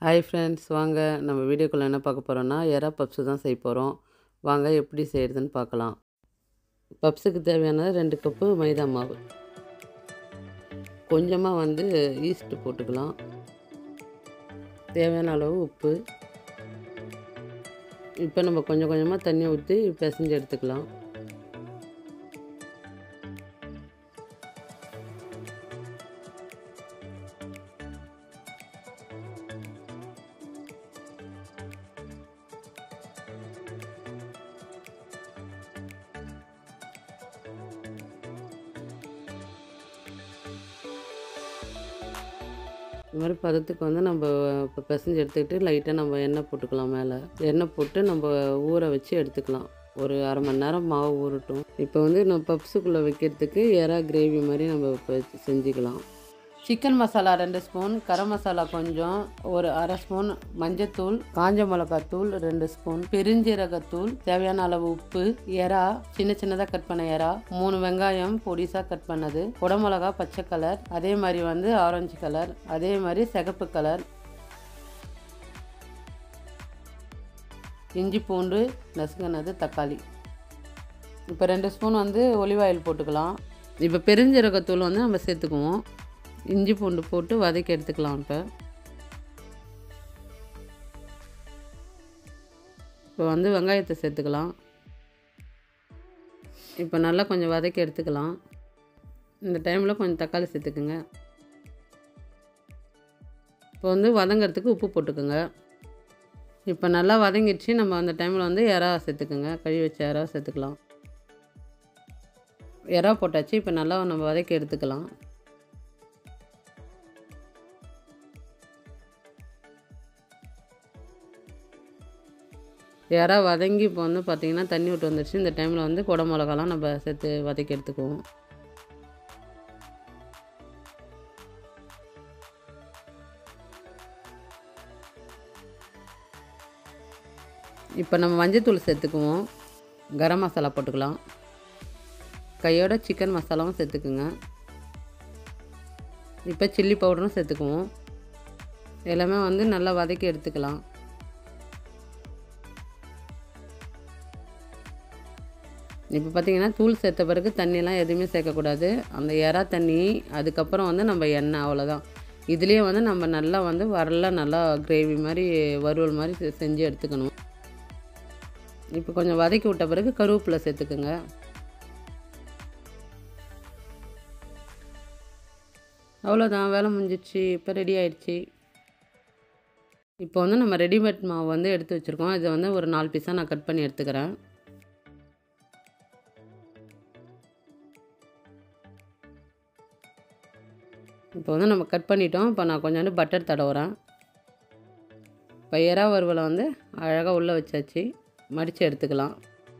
hi friends வாங்க நம்ம வீடியோக்குள்ளே என்ன பார்க்க போகிறோன்னா எறா பப்ஸு தான் செய்ய போகிறோம் வாங்க எப்படி செய்கிறதுன்னு பார்க்கலாம் பப்ஸுக்கு தேவையான ரெண்டு கப்பு மைதா மாவு கொஞ்சமாக வந்து ஈஸ்ட்டு போட்டுக்கலாம் தேவையான அளவு உப்பு இப்போ நம்ம கொஞ்சம் கொஞ்சமாக தண்ணி ஊற்றி பிசைஞ்சு எடுத்துக்கலாம் இந்த மாதிரி பதத்துக்கு வந்து நம்ம இப்போ பிசைஞ்சு எடுத்துக்கிட்டு லைட்டாக நம்ம எண்ணெய் போட்டுக்கலாம் மேலே எண்ணெய் போட்டு நம்ம ஊற வச்சு எடுத்துக்கலாம் ஒரு அரை மணி நேரம் மாவு ஊறட்டும் இப்போ வந்து நம்ம பப்ஸுக்குள்ளே வைக்கிறதுக்கு எறா கிரேவி மாதிரி நம்ம இப்போ செஞ்சுக்கலாம் சிக்கன் மசாலா ரெண்டு ஸ்பூன் கரம் மசாலா கொஞ்சம் ஒரு அரை ஸ்பூன் மஞ்சத்தூள் காஞ்ச மிளகாத்தூள் ரெண்டு ஸ்பூன் பெருஞ்சீரகத்தூள் தேவையான அளவு உப்பு எறா சின்ன சின்னதாக கட் பண்ண எறா மூணு வெங்காயம் பொடிசாக கட் பண்ணது குடமிளகா பச்சை கலர் அதே மாதிரி வந்து ஆரஞ்சு கலர் அதே மாதிரி சிகப்பு கலர் இஞ்சி பூண்டு நசுங்கினது தக்காளி இப்போ ரெண்டு ஸ்பூன் வந்து ஒலிவ் ஆயில் போட்டுக்கலாம் இப்போ பெருஞ்சீரகத்தூள் வந்து நம்ம சேர்த்துக்குவோம் இஞ்சி பூண்டு போட்டு வதக்கி எடுத்துக்கலாம் இப்போ இப்போ வந்து வெங்காயத்தை சேர்த்துக்கலாம் இப்போ நல்லா கொஞ்சம் வதக்கி எடுத்துக்கலாம் இந்த டைமில் கொஞ்சம் தக்காளி சேர்த்துக்குங்க இப்போ வந்து வதங்கிறதுக்கு உப்பு போட்டுக்கோங்க இப்போ நல்லா வதங்கிடுச்சு நம்ம அந்த டைமில் வந்து எறா சேர்த்துக்குங்க கழுவி வச்ச எறா சேர்த்துக்கலாம் எறா போட்டாச்சு இப்போ நல்லா நம்ம வதக்கி எடுத்துக்கலாம் யாரா வதங்கி இப்போ வந்து பார்த்திங்கன்னா தண்ணி விட்டு வந்துடுச்சு இந்த டைமில் வந்து குட மிளகாலாம் நம்ம சேர்த்து வதக்கி எடுத்துக்குவோம் இப்போ நம்ம மஞ்சத்தூள் சேர்த்துக்குவோம் கரம் மசாலா போட்டுக்கலாம் கையோட சிக்கன் மசாலாவும் சேர்த்துக்குங்க இப்போ சில்லி பவுடரும் சேர்த்துக்குவோம் எல்லாமே வந்து நல்லா வதக்கி எடுத்துக்கலாம் இப்போ பார்த்திங்கன்னா தூள் சேர்த்த பிறகு தண்ணியெலாம் எதுவுமே சேர்க்கக்கூடாது அந்த எறா தண்ணி அதுக்கப்புறம் வந்து நம்ம எண்ணெய் அவ்வளோதான் இதுலேயே வந்து நம்ம நல்லா வந்து வரல நல்லா கிரேவி மாதிரி வறுவல் மாதிரி செஞ்சு எடுத்துக்கணும் இப்போ கொஞ்சம் வதக்கி விட்ட பிறகு கருவேப்பிலை சேர்த்துக்குங்க அவ்வளோதான் வேலை முடிஞ்சிச்சு இப்போ ரெடி ஆயிடுச்சு இப்போ வந்து நம்ம ரெடிமேட் மாவு வந்து எடுத்து வச்சுருக்கோம் இதை வந்து ஒரு நாலு பீஸாக நான் கட் பண்ணி எடுத்துக்கிறேன் இப்போ வந்து நம்ம கட் பண்ணிட்டோம் இப்போ நான் கொஞ்சோண்டு பட்டர் தடவுறேன் இப்போ எறா வறுவலை வந்து அழகாக உள்ளே வச்சாச்சு மடித்து எடுத்துக்கலாம்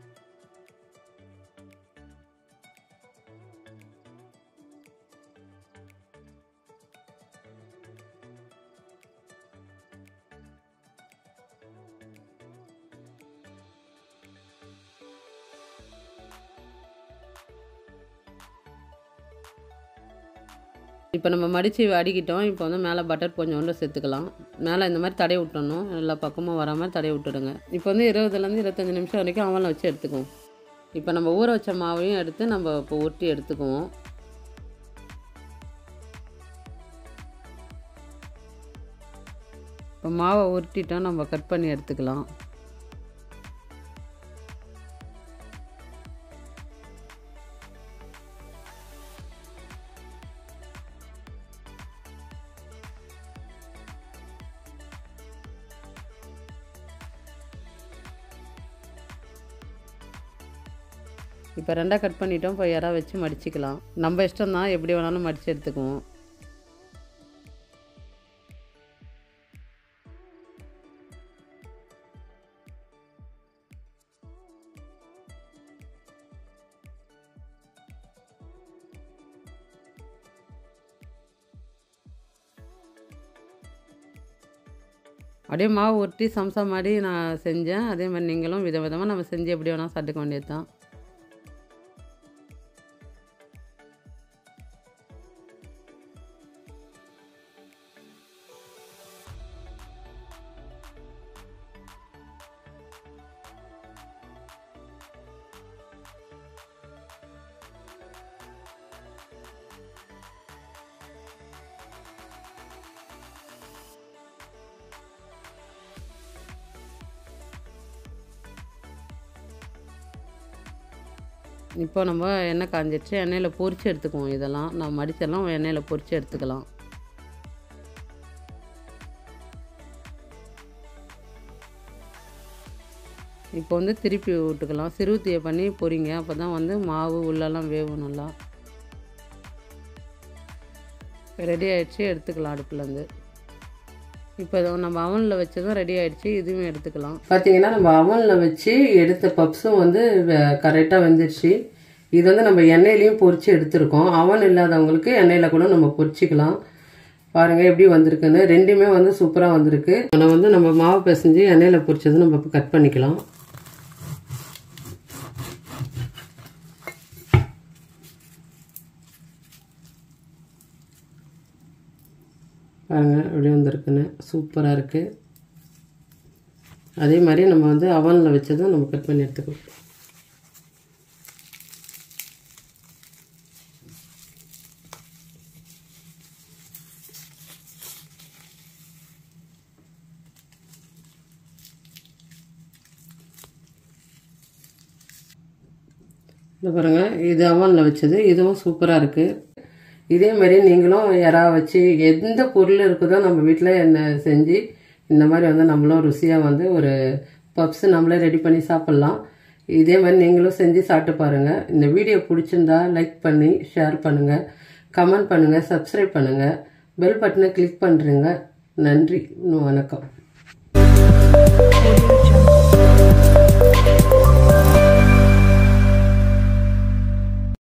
இப்போ நம்ம மடித்து அடிக்கிட்டோம் இப்போ வந்து மேலே பட்டர் கொஞ்சோண்டு சேர்த்துக்கலாம் மேலே இந்த மாதிரி தடை விட்டணும் எல்லா பக்கமும் வர மாதிரி தடை விட்டுடுங்க இப்போ வந்து இருபதுலேருந்து இருபத்தஞ்சி நிமிஷம் வரைக்கும் அவனில் வச்சு எடுத்துக்குவோம் இப்போ நம்ம ஊற வச்ச மாவையும் எடுத்து நம்ம இப்போ உருட்டி எடுத்துக்குவோம் இப்போ மாவை உருட்டிட்டோம் நம்ம கட் பண்ணி எடுத்துக்கலாம் இப்போ ரெண்டாக கட் பண்ணிட்டோம் இப்போ இறா வச்சு மடிச்சிக்கலாம் நம்ம இஷ்டம் தான் எப்படி வேணாலும் மடித்து எடுத்துக்குவோம் அப்படியே மாவு ஒட்டி சம்சா மாதிரி நான் செஞ்சேன் அதே மாதிரி நீங்களும் வித விதமாக நம்ம செஞ்சு எப்படி வேணால் சாப்பிட்டுக்க வேண்டியது தான் இப்போ நம்ம எண்ணெய் காஞ்சிடுச்சு எண்ணெயில் பொரிச்சு எடுத்துக்குவோம் இதெல்லாம் நான் மடிச்செல்லாம் எண்ணெயில் பொரிச்சு எடுத்துக்கலாம் இப்போ வந்து திருப்பி விட்டுக்கலாம் சிறுத்தீயை பண்ணி பொரிங்க அப்போ தான் வந்து மாவு உள்ளெல்லாம் வேகும் நல்லா ரெடி ஆகிடுச்சு எடுத்துக்கலாம் அடுப்புலேருந்து இப்போ இதை நம்ம அவனில் வச்சதும் ரெடி ஆகிடுச்சு இதுவும் எடுத்துக்கலாம் பார்த்தீங்கன்னா நம்ம அவனில் வச்சு எடுத்த பப்ஸும் வந்து கரெக்டாக வெந்துருச்சு இது வந்து நம்ம எண்ணெயிலையும் பொரிச்சு எடுத்திருக்கோம் அவன் இல்லாதவங்களுக்கு எண்ணெயில் கூட நம்ம பொரிச்சிக்கலாம் பாருங்கள் எப்படி வந்திருக்குன்னு ரெண்டுமே வந்து சூப்பராக வந்திருக்கு ஆனால் வந்து நம்ம மாவு பிசைஞ்சு எண்ணெயில் பொரிச்சது நம்ம இப்போ கட் பண்ணிக்கலாம் பாருங்கள் எப்படி வந்திருக்குன்னு சூப்பராக இருக்குது அதே மாதிரி நம்ம வந்து அவனில் வச்சதும் நம்ம கட் பண்ணி எடுத்துக்கலாம் இந்த பாருங்கள் இது அவனில் வச்சது இதுவும் சூப்பராக இருக்குது இதே மாதிரி நீங்களும் யாரா வச்சு எந்த பொருள் இருக்குதோ நம்ம வீட்டில் என்ன செஞ்சு இந்த மாதிரி வந்து நம்மளும் ருசியாக வந்து ஒரு பப்ஸ் நம்மளே ரெடி பண்ணி சாப்பிட்லாம் இதே மாதிரி நீங்களும் செஞ்சு சாப்பிட்டு பாருங்கள் இந்த வீடியோ பிடிச்சிருந்தா லைக் பண்ணி ஷேர் பண்ணுங்கள் கமெண்ட் பண்ணுங்கள் சப்ஸ்கிரைப் பண்ணுங்கள் பெல் பட்டனை கிளிக் பண்ணுறேங்க நன்றி வணக்கம்